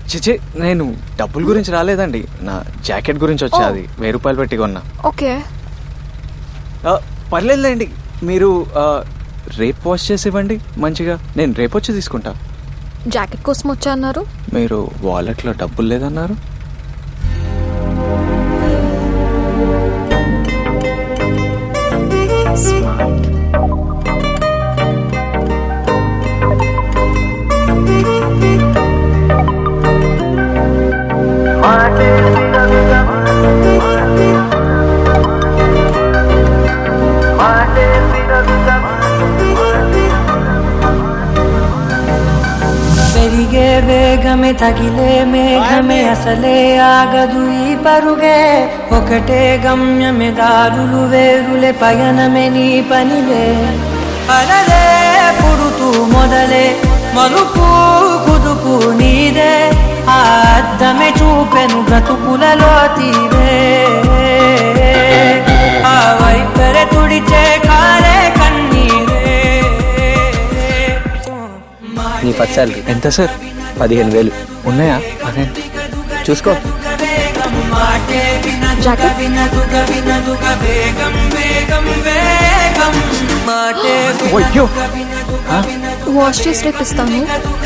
చిచి నేను డబ్బుల గురించి రాలేదండి నా జాకెట్ గురించి వచ్చా ఓ. అది వెయ్యి రూపాయలు పెట్టి కొన్నా ఓకే ఆ, పర్లేదులేండి మీరు ఆ, రేపు వాష్ చేసి ఇవ్వండి మంచిగా నేను రేపు వచ్చి తీసుకుంటా జాకెట్ కోసం వచ్చా అన్నారు మీరు వాలెట్లో డబ్బులు లేదన్నారు స్మార్ట్ పెరిగే వేగమే తగిలే మేఘమే అసలే ఆగదు ఈ పరుగే ఒకటే గమ్యమే దారులు వేరులే పయనమే నీ పనిలే అలలే పుడుతూ మొదలే మలుపు కుదుపు నీదే ఆ అద్దమే చూపెను బ్రతుకులలో తీరే ఆ వైపరే తుడిచే కారే కన్నీరే నీ ఫస్ట్ శాలరీ ఎంత సార్ పదిహేను వేలు ఉన్నాయా అదే చూసుకో జాకెట్ అయ్యో వాష్ చేసి రేపు ఇస్తాను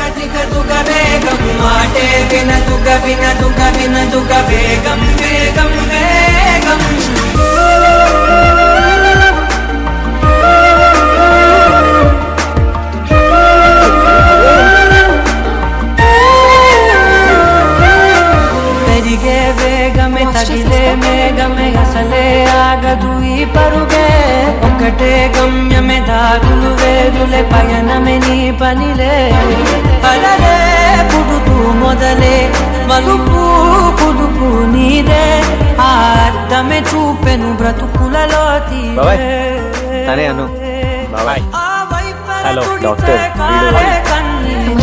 పెరిగే వేగమే తగిలే మేఘమే అసలే ఆగదు ఈ పరుగే ఒకటే గమ్యమే దారులు వేరులే పయనమే నీ పనిలే అలలే పుడుతూ మొదలే మలుపు కుదుపు నీదే ఆ అర్థమే చూపెను బ్రతుకులలో బాబాయ్, తనే అను. బాబాయ్. Hello, doctor. వీడు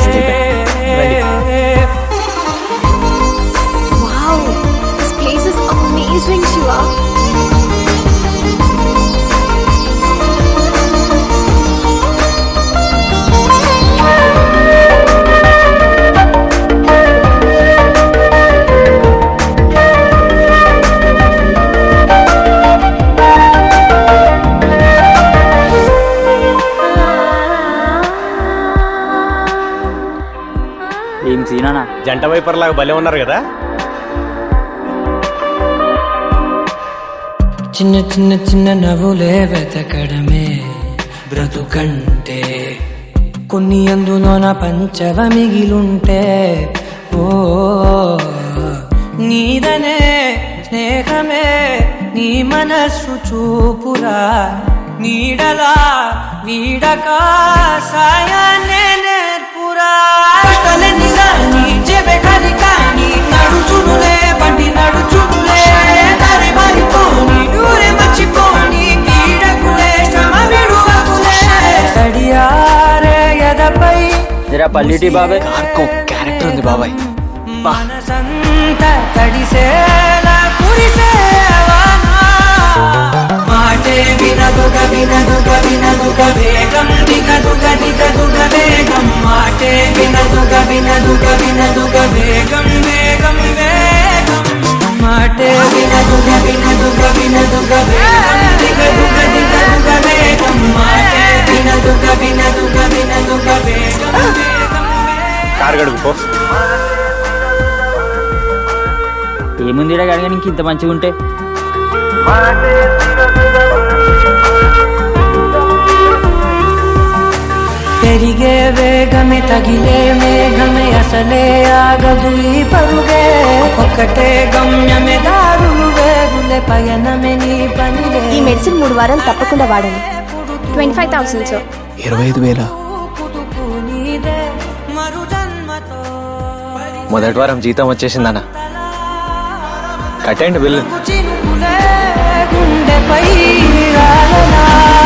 wow this place is amazing Shiva ఏం సీనానా జంట వైపర్ లాగా భలే ఉన్నారు కదా చిన్న చిన్న చిన్న నవ్వులే వెతకడమే బ్రతుకంటే కొన్ని అందులోన పంచవ మిగిలుంటే ఓ నీదనే స్నేహమే నీ మనస్సు చూపురా నీడలా వీడక సాయాన్నే నేర్పురా తలెన్నిగా నీ చెబె కది కానీ నడుచునులే బండి నడుచునులే దారి మారిపోని ఊరే మర్చిపోని కీడకులే శ్రమ విడువకులే తడియారే ఎదపై జరా పల్లిటి బాబాయ్ కార్కో క్యారెక్టర్ ఉంది బాబాయ్ మనసంతా తడిసేలా కురిసేవానా మాటే వినదుగ వినదుగ వినదుగ వేగం దిగదుగ దిగదుగ వేగం మాటే వినదుగ వినదుగ వినదుగ వేగం వేగం వేగం మాటే వినదుగ వినదుగ వినదుగ వేగం దిగదుగ దిగదుగ వేగం మాటే వినదుగ వినదుగ వినదుగ వేగం వేగం వేగం కారు గడుపు పో ఏముంది కానీ ఇంక ఇంత మంచిగా ఉంటే పెరిగే వేగమే తగిలే మేఘమే అసలే ఆగదు ఈ పరుగే ఒక్కటే గమ్యమే దారులు వేరులే పయనమే నీ పనిలే ఈ మెడిసిన్ మూడు వారాలు తప్పకుండా వాడండి ట్వంటీ ఫైవ్ థౌసండ్ సార్ ఇరవై ఐదు వేల పుదుపు నీదే మరు జన్మతో మొదటి వారం జీతం వచ్చేసిందన్న కట్టండి బిల్లు చినుకులే గుండెపై రాలనా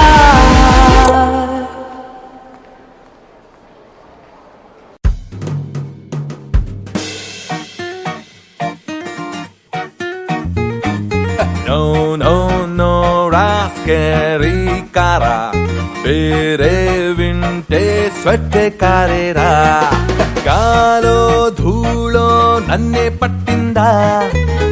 No, no, no, rasqueri cara. ಬೇರೆ ವಿಂಟೆ ಸ್ವಟ್ಟೆ ಕಾರೆರ ಗಾಲೋ ಧೂಳೋ నన్నే పట్టిందా